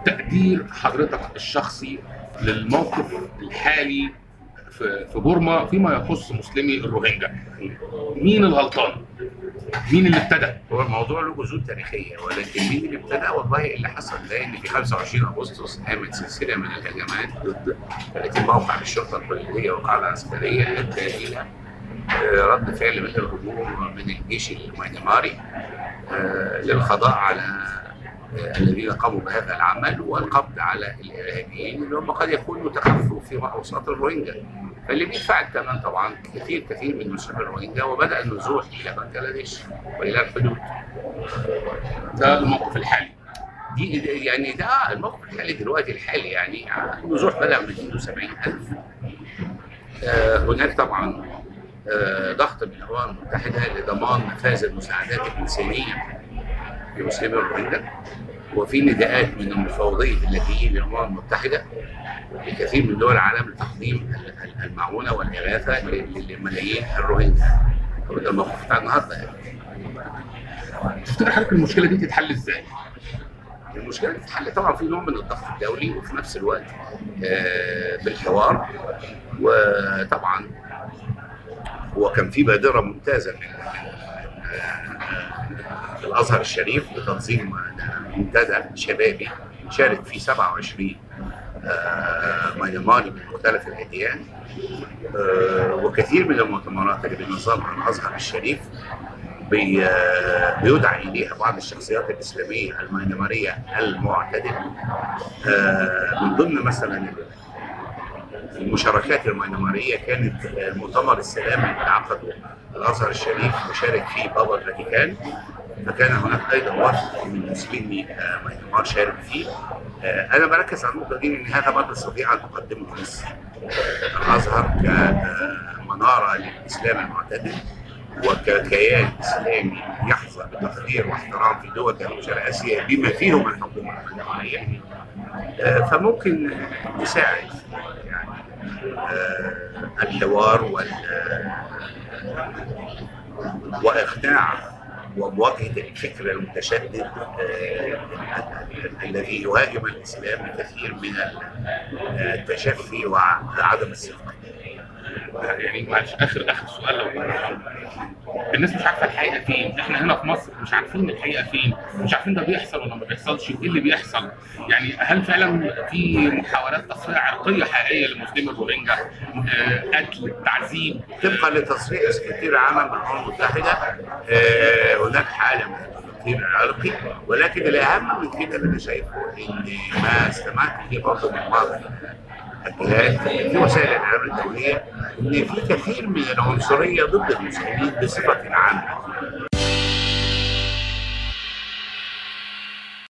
تقدير حضرتك الشخصي للموقف الحالي في في بورما فيما يخص مسلمي الروهينجا مين الغلطان؟ مين اللي ابتدى؟ هو الموضوع له جذور تاريخيه ولكن مين اللي ابتدى والله اللي حصل ده ان في 25 اغسطس قامت سلسله من الهجمات ضد 30 موقع للشرطه البوليسيه والقاعده العسكريه ادى الى آه، رد فعل من الهجوم من الجيش الميانماري آه، للقضاء على آه، الذين قاموا بهذا العمل والقبض على الارهابيين اللي هم قد يكونوا تخفوا في اوساط الروهينجا فاللي بيدفع الثمن طبعا كثير كثير من مسلمي الروهينجا وبدا النزوح الى بنجلاديش والى الحدود ده الموقف الحالي دي يعني ده الموقف الحالي دلوقتي الحالي يعني النزوح بلغ 270 ألف آه، هناك طبعا آه، ضغط من الأمم المتحدة لضمان نفاذ المساعدات الإنسانية لمسلمي الروهينجا وفي نداءات من المفوضية اللاجئين للأمم المتحدة لكثير من دول العالم لتقديم ال- ال- المعونة والإغاثة ل- لملايين الروهينجا وده الموقف بتاع النهارده يعني. تفتكر حضرتك المشكله دي تتحل ازاي؟ المشكله بتتحل طبعا في نوع من الضغط الدولي وفي نفس الوقت آه، بالحوار وطبعا هو كان في بادره ممتازه من آه، الازهر الشريف لتنظيم منتدى شبابي شارك فيه 27 آه، ميانماري من مختلف الاديان آه، وكثير من المؤتمرات اللي بينظمها الازهر الشريف بي بيدعى اليها بعض الشخصيات الاسلاميه الميانماريه المعتدله آه، من ضمن مثلا المشاركات الميانماريه كانت مؤتمر السلام اللي عقده الازهر الشريف وشارك فيه بابا الفاتيكان فكان هناك ايضا وفد من مسلمي آه، ميانمار شارك فيه آه، انا بركز على النقطه دي لان هذا ما تستطيع ان تقدمه مصر الازهر كمناره للاسلام المعتدل وككيان اسلامي يحظى بتقدير واحترام في دول جنوب شرق اسيا بما فيهم الحكومه المدنيه آه، فممكن نساعد يعني آه، الحوار وال واقناع ومواجهه الفكر المتشدد آه، الذي يهاجم الاسلام بكثير من التشفي وعدم الثقه. يعني معلش اخر اخر سؤال لو الناس مش عارفه الحقيقه فين احنا هنا في مصر مش عارفين الحقيقه فين مش عارفين ده بيحصل ولا ما بيحصلش ايه اللي بيحصل يعني هل فعلا في محاولات تصفيه عرقيه حقيقيه لمسلمي الروهينجا آه، قتل تعذيب طبقا لتصريح السكرتير العام من الامم المتحده آه، هناك حاله من التطهير العرقي ولكن الاهم من كده اللي انا شايفه ان ما استمعت فيه برضه من بعض الجهات في وسائل الاعلام الدوليه ان في كثير من العنصريه ضد المسلمين بصفه عامه